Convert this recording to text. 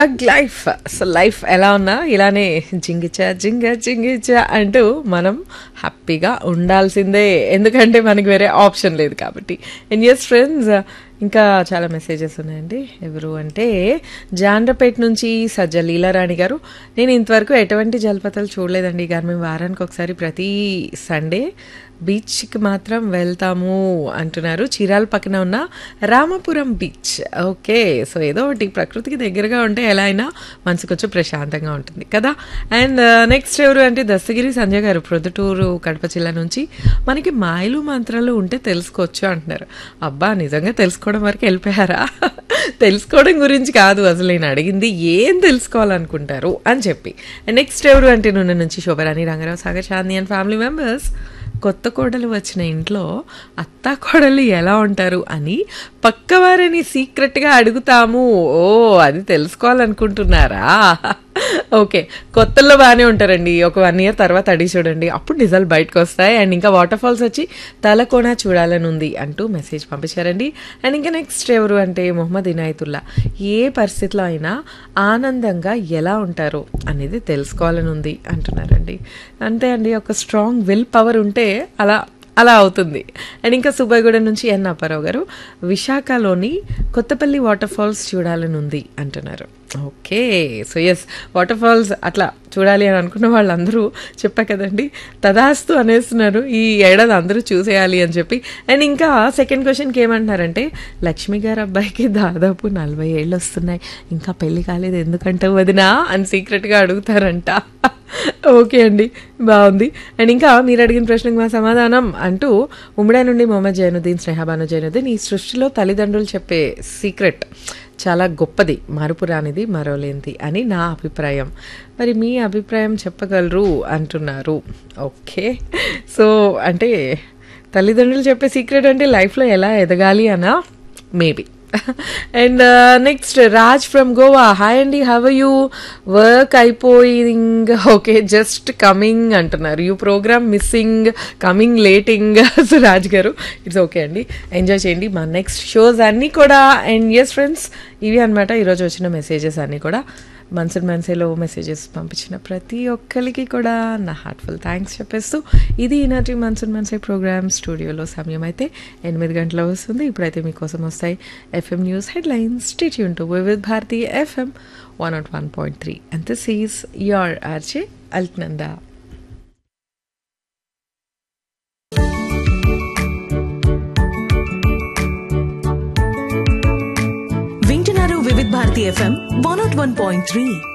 life so life ఎలా ఉన్నా ఇలానే జింగిచా జింగ జింగిచా అంటూ మనం హ్యాపీగా ఉండాల్సిందే ఎందుకంటే మనకి వేరే ఆప్షన్ లేదు కాబట్టి అండ్ ఎస్ ఫ్రెండ్స్ ఇంకా చాలా మెసేజెస్ ఉన్నాయండి ఎవరు అంటే జాండ్రపేట నుంచి సజ్జ లీలారాణి గారు నేను ఇంతవరకు ఎటువంటి జలపాతాలు చూడలేదండి గారు మేము వారానికి ఒకసారి ప్రతి సండే బీచ్కి మాత్రం వెళ్తాము అంటున్నారు చీరాల పక్కన ఉన్న రామపురం బీచ్ ఓకే సో ఏదో ఒకటి ప్రకృతికి దగ్గరగా ఉంటే ఎలా అయినా మనసు కొంచెం ప్రశాంతంగా ఉంటుంది కదా అండ్ నెక్స్ట్ ఎవరు అంటే దస్తగిరి సంజయ్ గారు ప్రొద్దుటూరు కడప జిల్లా నుంచి మనకి మాయలు మంత్రాలు ఉంటే తెలుసుకోవచ్చు అంటున్నారు అబ్బా నిజంగా తెలుసుకోవడం వరకు వెళ్ళిపోయారా తెలుసుకోవడం గురించి కాదు అసలు నేను అడిగింది ఏం తెలుసుకోవాలనుకుంటారు అని చెప్పి నెక్స్ట్ ఎవరు అంటే నూనె నుంచి Shobharani Rangarao Sagar Chandi and family members కొత్త కోడలు వచ్చిన ఇంట్లో అత్త కోడలు ఎలా ఉంటారు అని పక్కవారిని సీక్రెట్గా అడుగుతాము ఓ అది తెలుసుకోవాలనుకుంటున్నారా ఓకే కొత్తల్లో బాగానే ఉంటారండి ఒక వన్ ఇయర్ తర్వాత అడిగి చూడండి అప్పుడు నిజాలు బయటకు వస్తాయి అండ్ ఇంకా వాటర్ ఫాల్స్ వచ్చి తలకోన చూడాలని ఉంది అంటూ మెసేజ్ పంపించారండి అండ్ ఇంకా నెక్స్ట్ ఎవరు అంటే మొహమ్మద్ ఇనాయతుల్లా ఏ పరిస్థితిలో అయినా ఆనందంగా ఎలా ఉంటారో అనేది తెలుసుకోవాలని ఉంది అంటున్నారండి అంతే అండి ఒక స్ట్రాంగ్ విల్ పవర్ ఉంటే అలా అలా అవుతుంది అండ్ ఇంకా సుబ్బయ్యగూడెం నుంచి ఎన్ అప్పారావు గారు విశాఖలోని కొత్తపల్లి వాటర్ ఫాల్స్ చూడాలని ఉంది అంటున్నారు okay so yes water falls అట్లా చూడాలి అని అనుకున్న వాళ్ళందరూ చెప్పా కదండి తదాస్తు అనేస్తున్నారు ఈ ఏడాది అందరూ చూసేయాలి అని చెప్పి అండ్ ఇంకా సెకండ్ క్వశ్చన్కి ఏమంటున్నారంటే లక్ష్మి గారు అబ్బాయికి దాదాపు నలభై ఏళ్ళు వస్తున్నాయి ఇంకా పెళ్లి కాలేదు ఎందుకంటే వదినా అని సీక్రెట్గా అడుగుతారంట ఓకే అండి బాగుంది అండ్ ఇంకా మీరు అడిగిన ప్రశ్నకు మా సమాధానం అంటూ ఉమ్మడా నుండి మొహమ్మద్ జైనుద్దీన్ స్నేహబాను జైనుద్దీన్ ఈ సృష్టిలో తల్లిదండ్రులు చెప్పే సీక్రెట్ చాలా గొప్పది మరుపు రానిది మరోలేంది అని నా అభిప్రాయం మరి మీ అభిప్రాయం చెప్పగలరు అంటున్నారు ఓకే సో అంటే తల్లిదండ్రులు చెప్పే సీక్రెట్ అంటే లైఫ్లో ఎలా ఎదగాలి అనా maybe and next Raj from Goa hi అండి హవ్ యూ వర్క్ అయిపోయింగ్ ఓకే జస్ట్ కమింగ్ అంటున్నారు you programme missing coming lating so Raj garu it's okay అండి ఎంజాయ్ చేయండి మా నెక్స్ట్ షోస్ అన్నీ కూడా అండ్ ఎస్ ఫ్రెండ్స్ ఇవి అనమాట ఈరోజు వచ్చిన మెసేజెస్ అన్నీ కూడా మన్సన్ మన్సేలో మెసేజెస్ పంపించిన ప్రతి ఒక్కరికి కూడా నా హార్ట్ఫుల్ థ్యాంక్స్ చెప్పేస్తూ ఇది ఈనాటి మన్సన్ మన్సే ప్రోగ్రామ్ స్టూడియోలో సమయం అయితే ఎనిమిది గంటల వస్తుంది ఇప్పుడైతే మీకోసం వస్తాయి FM news headlines stay tuned to Vividh Bharati FM one naught one point three and this is your RJ Alaknanda వింటున్నారు Vividh Bharati FM one naught one point three